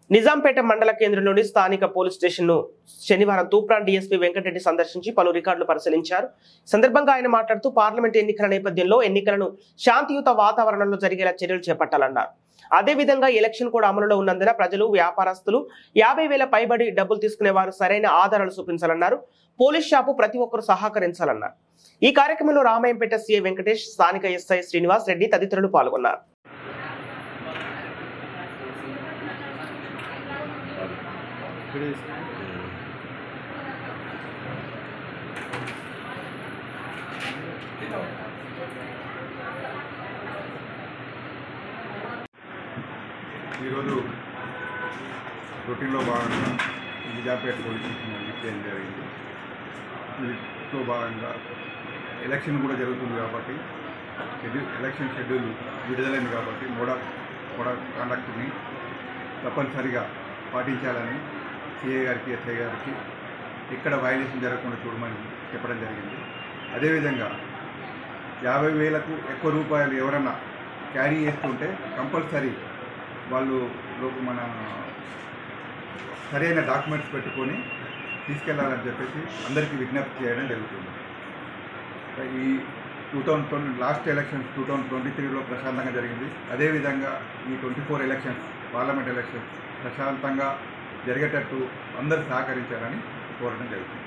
నిజాంపేట మండల కేంద్రంలోని స్థానిక పోలీస్ స్టేషన్ ను శనివారం తూప్రాన్ డీఎస్పీ వెంకటరెడ్డి సందర్శించి పలు రికార్డులు పరిశీలించారు ఈ సందర్భంగా ఆయన మాట్లాడుతూ పార్లమెంట్ ఎన్నికల నేపథ్యంలో ఎన్నికలను శాంతియుత వాతావరణంలో జరిగేలా చర్యలు చేపట్టాలన్నారు అదేవిధంగా ఎలక్షన్ కూడా అమలులో ఉన్నందున ప్రజలు వ్యాపారస్తులు యాభై వేల పైబడి డబ్బులు తీసుకునే వారు సరైన ఆధారాలు చూపించాలన్నారు పోలీస్ షాపు ప్రతి ఒక్కరూ సహకరించాలన్నారు ఈ కార్యక్రమంలో రామాయంపేట సీఐ వెంకటేష్ స్థానిక ఎస్ఐ శ్రీనివాస్ రెడ్డి తదితరులు పాల్గొన్నారు ఈరోజు రొటీన్లో భాగంగా నిజాపేట పోలీస్ స్టేషన్ విజిట్ చేయడం జరిగింది వీటిలో భాగంగా ఎలక్షన్ కూడా జరుగుతుంది కాబట్టి షెడ్యూల్ ఎలక్షన్ షెడ్యూల్ విడుదలైంది కాబట్టి మోడ మోడ కండక్ట్ని తప్పనిసరిగా పాటించాలని సిఐ గారికి ఎస్ఐ గారికి ఎక్కడ వైలేషన్ జరగకుండా చూడమని చెప్పడం జరిగింది అదేవిధంగా యాభై వేలకు ఎక్కువ రూపాయలు ఎవరన్నా క్యారీ చేస్తుంటే కంపల్సరీ వాళ్ళు లో- మన సరైన డాక్యుమెంట్స్ పెట్టుకొని తీసుకెళ్లాలని చెప్పేసి అందరికీ విజ్ఞప్తి చేయడం జరుగుతుంది ఈ two thousand twenty last elections two thousand twenty త్రీలో ప్రశాంతంగా జరిగింది అదేవిధంగా ఈ twenty four elections parliament elections ప్రశాంతంగా జరిగేటట్టు అందరూ సహకరించాలని కోరడం జరుగుతుంది